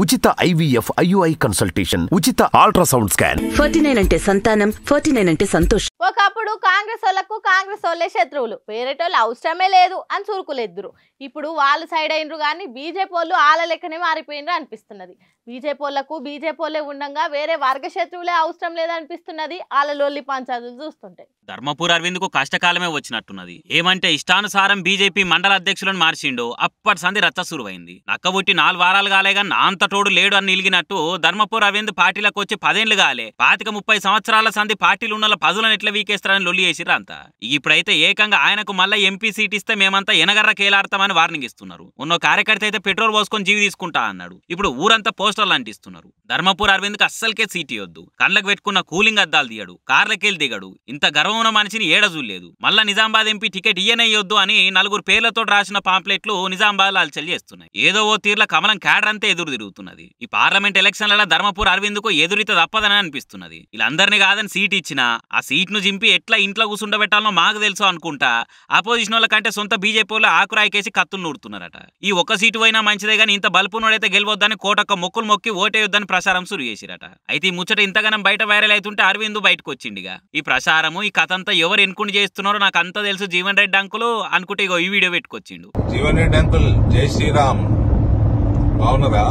ఉచిత IVF IUI consultation ఉచిత ultrasound scan forty nine అంటే సంతానం ఫార్టీ నైన్ అంటే సంతోషం ఒకప్పుడు కాంగ్రెస్ వాళ్ళకు కాంగ్రెస్ వాళ్ళే శత్రువులు వేరేటోళ్ళు అవసరమే లేదు అని చురుకులేద్దురు ఇప్పుడు వాళ్ళు సైడ్ అయినరు కానీ బీజేపీ వాళ్ళు వాళ్ళ లెక్కనే మారిపోయినరు అనిపిస్తున్నది బీజేపీ వాళ్ళకు బీజేపీ వాళ్ళే ఉండగా వేరే వర్గ శత్రువులే అవసరం లేదనిపిస్తున్నది వాళ్ళ లొల్లి పంచాదులు చూస్తుంటే ధర్మపూర్ అరవింద్కు కష్టకాలమే వచ్చినట్టున్నది ఏమంటే ఇష్టానుసారం బీజేపీ మండల అధ్యక్షులను మార్చిండు అప్పటి సంధి రచ్చ సురువైంది నక్కబుట్టి నాలుగు వారాలు కాలేగా నా అంత తోడు లేడు అని నిలిగినట్టు ధర్మపూర్ అరవింద్ పార్టీలకు వచ్చి పదేళ్లు కాలే పాతిక ముప్పై సంవత్సరాల సంధి పార్టీలు ఉన్న పదులను ఎట్లా వీకేస్తారని లొల్లి చేసిర్రు అంతా ఇప్పుడైతే ఏకంగా ఆయనకు మళ్ళీ ఎంపీ సీట్ ఇస్తే మేమంతా ఎనగర్ర కేలాడతామని వార్నింగ్ ఇస్తున్నారు ఉన్న కార్యకర్త అయితే పెట్రోల్ పోసుకొని జీవి తీసుకుంటా అన్నాడు ఇప్పుడు ఊరంతా పోస్టర్లు అంటిస్తున్నారు ధర్మపూర్ అరవింద్కి అస్సలకే సీట్ ఇవ్వద్దు కళ్ళకు పెట్టుకున్న కూలింగ్ అద్దాలు తీయడు కార్లకెళ్ళి దిగడు ఇంత గర్వం ఉన్న మనిషిని ఏడ చూడలేదు మళ్ళా నిజామాబాద్ ఎంపీ టికెట్ ఇయ్యనయ్యొద్దు అని నలుగురు పేర్లతో రాసిన పాంప్లెట్లు నిజామాబాద్ అల్చల్ చేస్తున్నాయి ఏదో ఓ తీర్ల కమలం క్యాడర్ అంతా ఎదురు తిరుగుతున్నది ఈ పార్లమెంట్ ఎలక్షన్లలో ధర్మపూర్ అరవింద్కు ఎదురిత తప్పదని అనిపిస్తున్నది వీళ్ళందరినీ కాదని సీట్ ఇచ్చినా ఆ సీట్ ను జింపి ఎట్లా ఇంట్లో కూర్చుండబెట్టాలో మాకు తెలుసు అనుకుంటా అపోజిషన్ వాళ్ళ కంటే సొంత బీజేపీ వాళ్ళు ఆకురాయికేసి కత్తులు నూరుతున్నారట ఈ ఒక్క సీటు అయినా మంచిదే గానీ ఇంత బలుపునోడైతే గెలవద్దని కోటొక్క మొక్కులు మొక్కి ఓటేయొద్దని ప్రచారం సురు చేసిరట అయితే ఈ ముచ్చట ఇంతగానం బయట వైరల్ అవుతుంటే అరవింద్ బయటకు వచ్చిండిగా ఈ ప్రచారము ఈ కథ అంతా ఎవరు ఎన్నుకుని చేస్తున్నారో నాకు అంతా తెలుసు జీవన్ రెడ్డి అంకులు అనుకుంటే ఇగో ఈ వీడియో పెట్టుకొచ్చిండు జీవన్ రెడ్డి అంకుల్ జై శ్రీరామ్ బాగున్నారా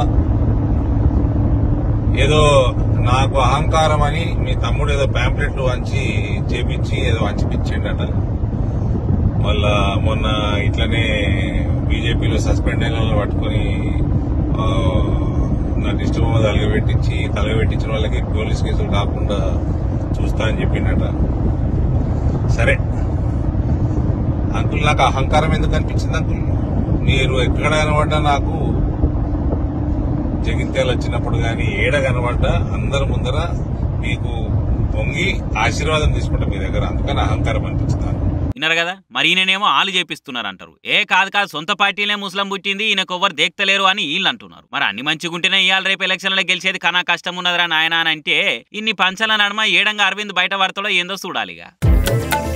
ఏదో నాకు అహంకారం అని మీ తమ్ముడు ఏదో ప్యాంప్లెట్లు వంచి చేపించి ఏదో వంచిపించిండట మళ్ళా మొన్న ఇట్లనే బీజేపీలో సస్పెండ్ అయిన వాళ్ళని పట్టుకొని ఆ, నా దిష్టి బొమ్మ తలగబెట్టించి తలగబెట్టించిన వాళ్ళకి పోలీస్ కేసులు కాకుండా చూస్తా అని చెప్పిండట సరే అంకుల్ నాకు అహంకారం ఎందుకు అనిపించింది అంకుల్ మీరు ఎక్కడ కనబడ్డా నాకు జగిత్యాలు వచ్చినప్పుడు కానీ ఏడ కనబడ్డా అందరి ముందర మీకు పొంగి ఆశీర్వాదం తీసుకుంటా మీ దగ్గర అందుకని అహంకారం అనిపించింది నాకు. విన్నారు కదా మరి ఈయననేమో ఆలు చేపిస్తున్నారు అంటారు ఏ కాదు కాదు సొంత పార్టీలే ముస్లిం పుట్టింది ఈయనకు ఎవరు దేక్తలేరు అని వీళ్ళు అంటున్నారు మరి అన్ని మంచిగుంటేనే ఇవాళ రేపు ఎలక్షన్లో గెలిచేది కన్నా కష్టం ఉన్నదిరా నాయన అని అంటే ఇన్ని పంచల నడమ ఏడంగా అరవింద్ బయట పడతాడో ఏందో చూడాలిగా